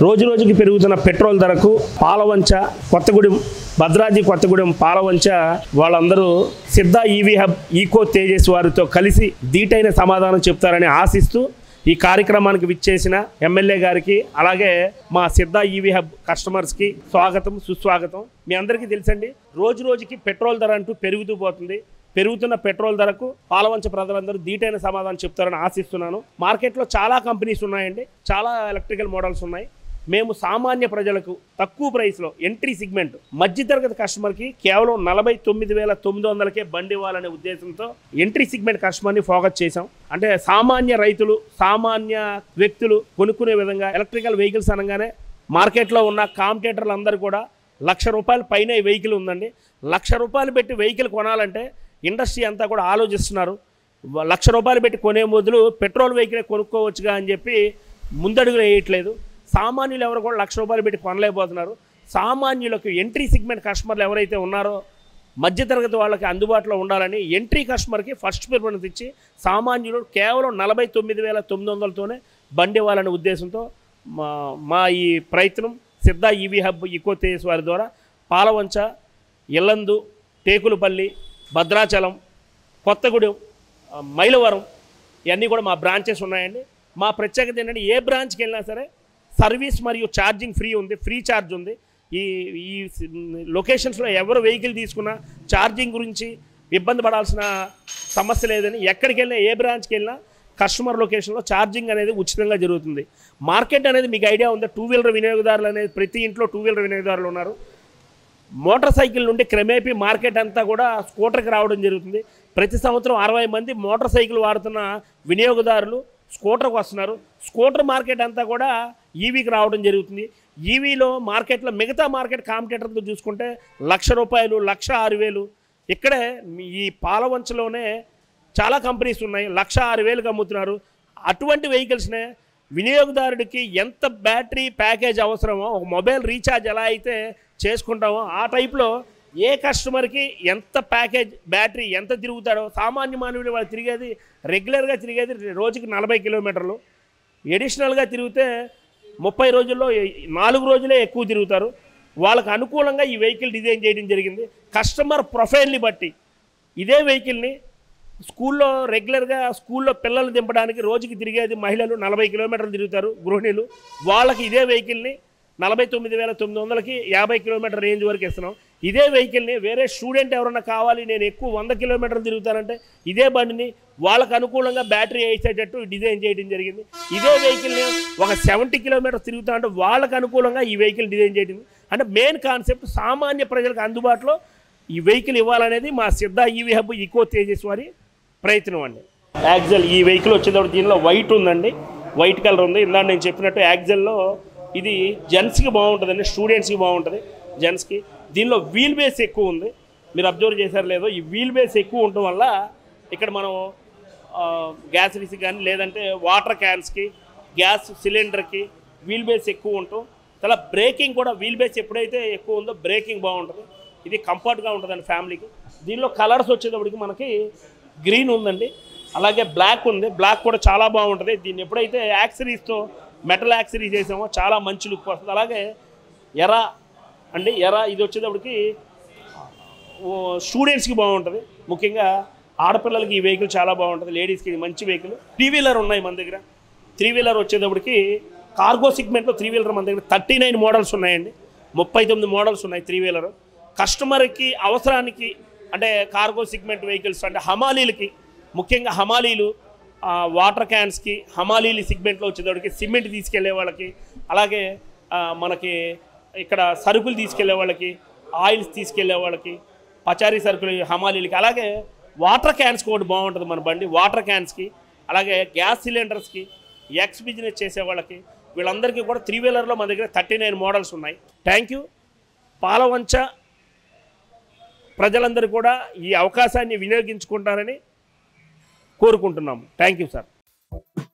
రోజు రోజుకి పెరుగుతున్న పెట్రోల్ ధరకు పాలవంచ కొత్తగూడెం భద్రాద్రి కొత్తగూడెం పాలవంచ వాళ్ళందరూ సిద్ధ ఈవీ హబ్ ఈకో తేజస్ వారితో కలిసి ధీటైన సమాధానం చెప్తారని ఆశిస్తూ ఈ కార్యక్రమానికి విచ్చేసిన ఎమ్మెల్యే గారికి అలాగే మా సిద్ధ ఈవీ హబ్ కస్టమర్స్కి స్వాగతం సుస్వాగతం మీ అందరికీ తెలుసండి రోజు రోజుకి పెట్రోల్ ధర అంటూ పెరుగుతూ పోతుంది పెరుగుతున్న పెట్రోల్ ధరకు పాలవంచ ప్రజలందరూ ధీటైన సమాధానం చెప్తారని ఆశిస్తున్నాను మార్కెట్లో చాలా కంపెనీస్ ఉన్నాయండి చాలా ఎలక్ట్రికల్ మోడల్స్ ఉన్నాయి మేము సామాన్య ప్రజలకు తక్కువ ప్రైస్లో ఎంట్రీ సిగ్మెంట్ మధ్యతరగతి కస్టమర్కి కేవలం నలభై తొమ్మిది వేల తొమ్మిది వందలకే బండి ఇవ్వాలనే ఉద్దేశంతో ఎంట్రీ సిగ్మెంట్ కస్టమర్ని ఫోకస్ చేశాం అంటే సామాన్య రైతులు సామాన్య వ్యక్తులు కొనుక్కునే విధంగా ఎలక్ట్రికల్ వెహికల్స్ అనగానే మార్కెట్లో ఉన్న కాంపిటేటర్లు అందరూ కూడా లక్ష రూపాయల పైన ఈ వెహికల్ ఉందండి లక్ష రూపాయలు పెట్టి వెహికల్ కొనాలంటే ఇండస్ట్రీ అంతా కూడా ఆలోచిస్తున్నారు వ- లక్ష రూపాయలు పెట్టి కొనే బదులు పెట్రోల్ వెహికల్ కొనుక్కోవచ్చుగా అని చెప్పి ముందడుగులు వేయట్లేదు సామాన్యులు ఎవరు కూడా లక్ష రూపాయలు పెట్టి కొనలేకపోతున్నారు సామాన్యులకు ఎంట్రీ సిగ్మెంట్ కస్టమర్లు ఎవరైతే ఉన్నారో మధ్యతరగతి వాళ్ళకి అందుబాటులో ఉండాలని ఎంట్రీ కస్టమర్కి ఫస్ట్ ప్రిఫరెన్స్ ఇచ్చి సామాన్యులు కేవలం నలభై తొమ్మిది వేల తొమ్మిది వందలతోనే బండి ఇవ్వాలనే ఉద్దేశంతో మా మా ఈ ప్రయత్నం సిద్ధ ఈవీ హబ్ ఈకో తేజస్ వారి ద్వారా పాలవంచ ఇల్లందు టేకులపల్లి భద్రాచలం కొత్తగూడెం ఆ, మైలవరం ఇవన్నీ కూడా మా బ్రాంచెస్ ఉన్నాయండి మా ప్రత్యేకత ఏంటంటే ఏ బ్రాంచ్కి వెళ్ళినా సరే సర్వీస్ మరియు ఛార్జింగ్ ఫ్రీ ఉంది ఫ్రీ ఛార్జ్ ఉంది ఈ ఈ లొకేషన్స్లో ఎవరు వెహికల్ తీసుకున్నా ఛార్జింగ్ గురించి ఇబ్బంది పడాల్సిన సమస్య లేదని ఎక్కడికి వెళ్ళినా ఏ బ్రాంచ్కి వెళ్ళినా కస్టమర్ లొకేషన్లో ఛార్జింగ్ అనేది ఉచితంగా జరుగుతుంది మార్కెట్ అనేది మీకు ఐడియా ఉంది టూ వీలర్ వినియోగదారులు అనేది ప్రతి ఇంట్లో టూ వీలర్ వినియోగదారులు ఉన్నారు మోటార్ సైకిల్ నుండి క్రమేపీ మార్కెట్ అంతా కూడా స్కూటర్కి రావడం జరుగుతుంది ప్రతి సంవత్సరం అరవై మంది మోటార్ సైకిల్ వాడుతున్న వినియోగదారులు స్కూటర్కి వస్తున్నారు స్కూటర్ మార్కెట్ అంతా కూడా ఈవీకి రావడం జరుగుతుంది ఈవీలో మార్కెట్లో మిగతా మార్కెట్ కాంపిటేటర్తో చూసుకుంటే లక్ష రూపాయలు లక్ష ఆరు వేలు ఇక్కడే మీ- ఈ పాలవంచలోనే చాలా కంపెనీస్ ఉన్నాయి లక్ష ఆరు వేలకు అమ్ముతున్నారు అటువంటి వెహికల్స్నే వినియోగదారుడికి ఎంత బ్యాటరీ ప్యాకేజ్ అవసరమో ఒక మొబైల్ రీఛార్జ్ ఎలా అయితే చేసుకుంటామో ఆ టైప్లో ఏ కస్టమర్కి ఎంత ప్యాకేజ్ బ్యాటరీ ఎంత తిరుగుతాడో సామాన్య మానవుడు వాళ్ళు తిరిగేది రెగ్యులర్గా తిరిగేది రోజుకి నలభై కిలోమీటర్లు ఎడిషనల్గా తిరిగితే ముప్పై రోజుల్లో ఏ- నాలుగు రోజులే ఎక్కువ తిరుగుతారు వాళ్ళకు అనుకూలంగా ఈ వెహికల్ డిజైన్ చేయడం జరిగింది కస్టమర్ ప్రొఫైల్ని బట్టి ఇదే వెహికల్ని స్కూల్లో రెగ్యులర్గా స్కూల్లో పిల్లలు దింపడానికి రోజుకి తిరిగేది మహిళలు నలభై కిలోమీటర్లు తిరుగుతారు గృహిణులు వాళ్ళకి ఇదే వెహికల్ని నలభై తొమ్మిది వేల తొమ్మిది వందలకి యాభై కిలోమీటర్ రేంజ్ వరకు ఇస్తున్నాం ఇదే వెహికల్ని వేరే స్టూడెంట్ ఎవరన్నా కావాలి నేను ఎక్కువ వంద కిలోమీటర్లు తిరుగుతానంటే ఇదే బండిని వాళ్ళకు అనుకూలంగా బ్యాటరీ వేసేటట్టు డిజైన్ చేయడం జరిగింది ఇదే వెహికల్ని ఒక సెవెంటీ కిలోమీటర్స్ తిరుగుతా అంటే వాళ్ళకు అనుకూలంగా ఈ వెహికల్ డిజైన్ చేయడం అంటే మెయిన్ కాన్సెప్ట్ సామాన్య ప్రజలకు అందుబాటులో ఈ వెహికల్ ఇవ్వాలనేది మా సిద్ధ ఈవీ హబ్ ఈకో తేజస్ వారి ప్రయత్నం అండి యాక్జల్ ఈ వెహికల్ వచ్చేటప్పుడు దీనిలో వైట్ ఉందండి వైట్ కలర్ ఉంది ఇందాక నేను చెప్పినట్టు యాక్జల్లో ఇది జెంట్స్కి బాగుంటుందండి స్టూడెంట్స్కి బాగుంటుంది జెంట్స్కి దీనిలో వీల్ బేస్ ఎక్కువ ఉంది మీరు అబ్జర్వ్ చేశారు లేదో ఈ వీల్ బేస్ ఎక్కువ ఉండటం వల్ల ఇక్కడ మనం గ్యాస్ రిసి కానీ లేదంటే వాటర్ క్యాన్స్కి గ్యాస్ సిలిండర్కి వీల్ బేస్ ఎక్కువ ఉంటాం చాలా బ్రేకింగ్ కూడా వీల్ బేస్ ఎప్పుడైతే ఎక్కువ ఉందో బ్రేకింగ్ బాగుంటుంది ఇది కంఫర్ట్గా ఉంటుందండి ఫ్యామిలీకి దీనిలో కలర్స్ వచ్చేటప్పటికి మనకి గ్రీన్ ఉందండి అలాగే బ్లాక్ ఉంది బ్లాక్ కూడా చాలా బాగుంటుంది దీన్ని ఎప్పుడైతే యాక్సరీస్తో మెటల్ యాక్సరీస్ చేసామో చాలా మంచి లుక్ వస్తుంది అలాగే ఎరా అండి ఎరా ఇది వచ్చేటప్పటికి స్టూడెంట్స్కి బాగుంటుంది ముఖ్యంగా ఆడపిల్లలకి ఈ వెహికల్ చాలా బాగుంటుంది లేడీస్కి ఇది మంచి వెహికల్ త్రీ వీలర్ ఉన్నాయి మన దగ్గర త్రీ వీలర్ వచ్చేటప్పటికి కార్గో సిగ్మెంట్లో త్రీ వీలర్ మన దగ్గర థర్టీ నైన్ మోడల్స్ ఉన్నాయండి ముప్పై తొమ్మిది మోడల్స్ ఉన్నాయి త్రీ వీలర్ కస్టమర్కి అవసరానికి అంటే కార్గో సిగ్మెంట్ వెహికల్స్ అంటే హమాలీలకి ముఖ్యంగా హమాలీలు ఆ, వాటర్ క్యాన్స్కి హమాలీలు సిగ్మెంట్లో వచ్చేటప్పటికి సిమెంట్ తీసుకెళ్లే వాళ్ళకి అలాగే ఆ, మనకి ఇక్కడ సరుకులు తీసుకెళ్లే వాళ్ళకి ఆయిల్స్ తీసుకెళ్లే వాళ్ళకి పచారీ సరుకులు హమాలీలకి అలాగే వాటర్ క్యాన్స్కి ఒకటి బాగుంటుంది మన బండి వాటర్ క్యాన్స్కి అలాగే గ్యాస్ సిలిండర్స్కి ఎక్స్ బిజినెస్ చేసే వాళ్ళకి వీళ్ళందరికీ కూడా త్రీ వీలర్లో మన దగ్గర థర్టీ నైన్ మోడల్స్ ఉన్నాయి థ్యాంక్ యూ పాలవంచ ప్రజలందరూ కూడా ఈ అవకాశాన్ని వినియోగించుకుంటారని కోరుకుంటున్నాము థ్యాంక్ యూ సార్